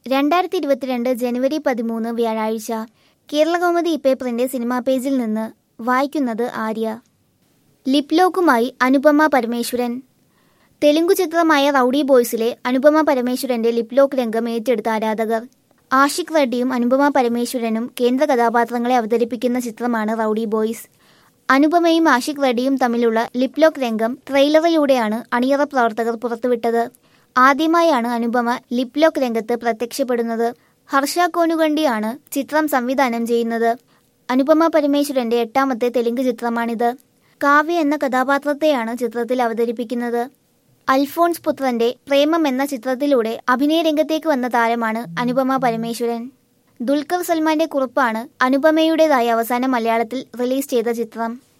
രണ്ടായിരത്തി ഇരുപത്തിരണ്ട് ജനുവരി പതിമൂന്ന് വ്യാഴാഴ്ച കേരളകൗമുദി ഇപ്പേപ്പറിന്റെ സിനിമാ പേജിൽ നിന്ന് വായിക്കുന്നത് ആര്യ ലിപ്ലോക്കുമായി അനുപമ പരമേശ്വരൻ തെലുങ്കു ചിത്രമായ റൌഡി ബോയ്സിലെ അനുപമ പരമേശ്വരന്റെ ലിപ്ലോക്ക് രംഗം ഏറ്റെടുത്ത ആരാധകർ ആഷിഖ് റെഡ്ഡിയും അനുപമ പരമേശ്വരനും കേന്ദ്ര കഥാപാത്രങ്ങളെ അവതരിപ്പിക്കുന്ന ചിത്രമാണ് റൌഡി ബോയ്സ് അനുപമയും ആഷിഖ് റെഡ്ഡിയും തമ്മിലുള്ള ലിപ്ലോക്ക് രംഗം ട്രെയിലറിലൂടെയാണ് അണിയറ പ്രവർത്തകർ പുറത്തുവിട്ടത് ആദ്യമായാണ് അനുപമ ലിപ്ലോക്ക് രംഗത്ത് പ്രത്യക്ഷപ്പെടുന്നത് ഹർഷ കോനുകണ്ടിയാണ് ചിത്രം സംവിധാനം ചെയ്യുന്നത് അനുപമ പരമേശ്വരന്റെ എട്ടാമത്തെ തെലുങ്ക് ചിത്രമാണിത് കാവ്യ എന്ന കഥാപാത്രത്തെയാണ് ചിത്രത്തിൽ അവതരിപ്പിക്കുന്നത് അൽഫോൺസ് പുത്രന്റെ പ്രേമം എന്ന ചിത്രത്തിലൂടെ അഭിനയ രംഗത്തേക്ക് വന്ന താരമാണ് അനുപമ പരമേശ്വരൻ ദുൽഖർ സൽമാന്റെ കുറിപ്പാണ് അനുപമയുടേതായി അവസാനം മലയാളത്തിൽ റിലീസ് ചെയ്ത ചിത്രം